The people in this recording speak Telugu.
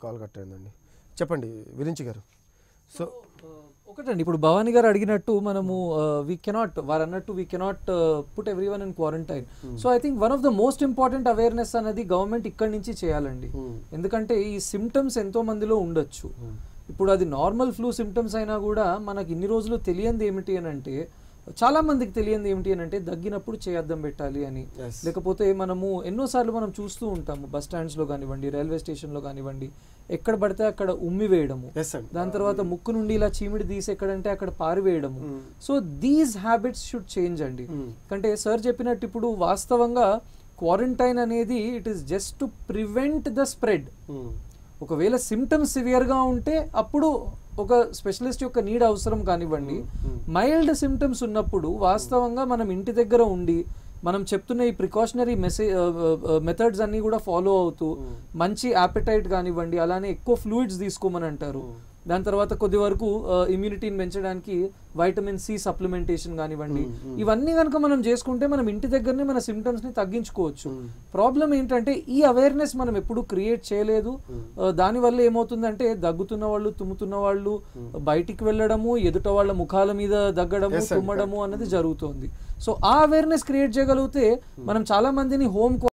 కాల్ కట్ అయిందండి చెప్పండి విరించి గారు సో ఒకటండి ఇప్పుడు భవానీ గారు అడిగినట్టు మనము వీ కెనాట్ వారు అన్నట్టు we cannot put everyone in quarantine so I think one of the most important awareness అనేది గవర్నమెంట్ ఇక్కడి నుంచి చేయాలండి ఎందుకంటే ఈ సిమ్టమ్స్ ఎంతో మందిలో ఉండొచ్చు ఇప్పుడు అది నార్మల్ ఫ్లూ సిమ్టమ్స్ అయినా కూడా మనకి ఇన్ని రోజులు తెలియంది ఏమిటి అని అంటే చాలా మందికి తెలియంది ఏమిటి అని అంటే దగ్గినప్పుడు చేయద్దం పెట్టాలి అని Yes. లేకపోతే మనము ఎన్నోసార్లు మనం చూస్తూ ఉంటాము బస్ స్టాండ్స్ లో కానివ్వండి రైల్వే స్టేషన్ లో కానివ్వండి ఎక్కడ పడితే అక్కడ ఉమ్మి వేయడము ఎస్ అండి దాని తర్వాత ముక్కు నుండి ఇలా చీమిడి తీసి ఎక్కడంటే అక్కడ పారివేయడము so these habits should change అండి అంటే సార్ చెప్పినట్టు ఇప్పుడు వాస్తవంగా క్వారంటైన్ అనేది it is just to prevent the spread ఒకవేళ సిమ్టమ్స్ సివియర్గా ఉంటే అప్పుడు ఒక స్పెషలిస్ట్ యొక్క నీడ్ అవసరం కానివ్వండి మైల్డ్ సిమ్టమ్స్ ఉన్నప్పుడు వాస్తవంగా మనం ఇంటి దగ్గర ఉండి మనం చెప్తున్న ఈ ప్రికాషనరీ మెసేజ్ మెథడ్స్ అన్ని కూడా ఫాలో అవుతూ మంచి యాపిటైట్ కానివ్వండి అలానే ఎక్కువ ఫ్లూయిడ్స్ తీసుకోమని అంటారు దాని తర్వాత కొద్ది వరకు ఇమ్యూనిటీని పెంచడానికి వైటమిన్ సి సప్లిమెంటేషన్ కానివ్వండి ఇవన్నీ కనుక మనం చేసుకుంటే మనం ఇంటి దగ్గరనే మన సిమ్టమ్స్ ని తగ్గించుకోవచ్చు ప్రాబ్లం ఏంటంటే ఈ అవేర్నెస్ మనం ఎప్పుడు క్రియేట్ చేయలేదు ఆ, దానివల్ల ఏమవుతుందంటే దగ్గుతున్న వాళ్ళు తుమ్ముతున్న వాళ్ళు బయటికి వెళ్ళడము ఎదుట వాళ్ళ ముఖాల మీద దగ్గడము Yes, sir. తుమ్మడము అన్నది జరుగుతోంది సో ఆ అవేర్నెస్ క్రియేట్ చేయగలిగితే మనం చాలా మందిని హోమ్